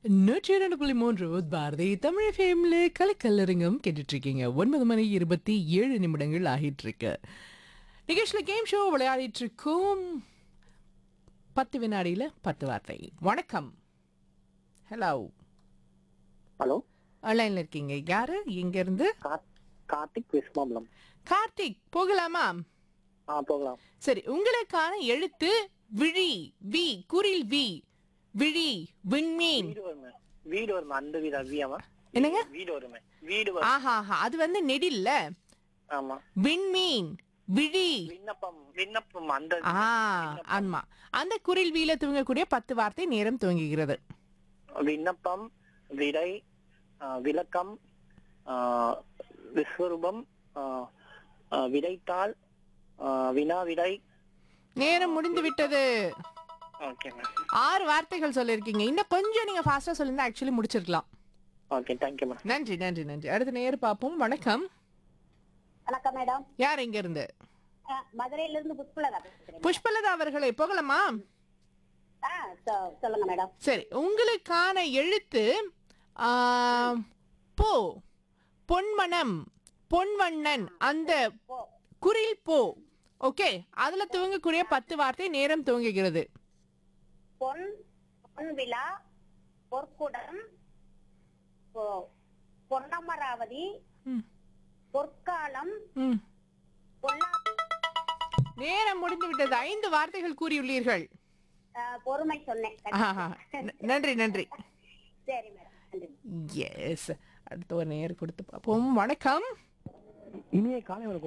நூற்றி இரண்டு புள்ளி மூன்று பாரதி தமிழ் ஃபேம்ல கலைக்கல்லறிங்கம் கேட்டுட்டு இருக்கீங்க ஒன்பது மணி இருபத்தி ஏழு நிமிடங்கள் ஆகிட்டு இருக்கு நிகழ்ச்சியில் கேம் ஷோ விளையாடிட்டு இருக்கோம் பத்து வினாடியில் பத்து வார்த்தை வணக்கம் ஹலோ ஹலோ ஆன்லைனில் இருக்கீங்க யாரு எங்க இருந்து கார்த் கார்த்திக் விஸ்மாம்பலம் கார்த்திக் போகலாமா ஆ போகலாம் சரி உங்களுக்கான எழுத்து விழி வி குரில் வி விழி விண்மீன் வீடு வருமே வீடு வருமே அந்த வீடு அவ்வியாமா என்னங்க வீடு வருமே வீடு வரும் ஆஹா ஆஹா அது வந்து நெடில்ல ஆமா விண்மீன் விழி விண்ணப்பம் விண்ணப்பம் அந்த ஆ ஆமா அந்த குரில் வீல துவங்கக்கூடிய பத்து வார்த்தை நேரம் துவங்குகிறது விண்ணப்பம் விடை ஆ, விளக்கம் ஆ, விஸ்வரூபம் ஆ, ஆ, விடைத்தாள் ஆ, வினா விடை நேரம் முடிந்து விட்டது ஓகே மேம் ஆறு வார்த்தைகள் சொல்லியிருக்கீங்க இன்னும் கொஞ்சம் நீங்க ஃபாஸ்டா சொல்லிருந்தா ஆக்சுவலி முடிச்சிருக்கலாம் ஓகே தேங்க்யூ மேம் நன்றி நன்றி நன்றி அடுத்த நேர் பார்ப்போம் வணக்கம் வணக்கம் மேடம் யார் எங்க இருந்து அஹ், மதுரையில இருந்து புஷ்பலதா பேசுறேன் புஷ்பலதா அவர்களே போகலாமா ஆ சொ- சொல்லுங்க மேடம் சரி உங்களுக்கான எழுத்து ஆ, போ பொன்மனம் பொன்வண்ணன் அந்த குரில் போ ஓகே அதுல துவங்கக்கூடிய பத்து வார்த்தை நேரம் துவங்குகிறது பொன் பொன் விழா பொற்குடம் பொ- பொன்னமராவதி ம், பொற்காலம் ம். பொல்லா நேரம் முடிந்து விட்டது ஐந்து வார்த்தைகள் கூறியுள்ளீர்கள் அஹ், பொறுமை சொன்னேன் ஆஹா, ந- நன்றி நன்றி சரி மேடம் நன்றி எஸ் அடுத்த ஒரு நேர் கொடுத்து பார்ப்போம் வணக்கம் இனிய காலை வணக்கம்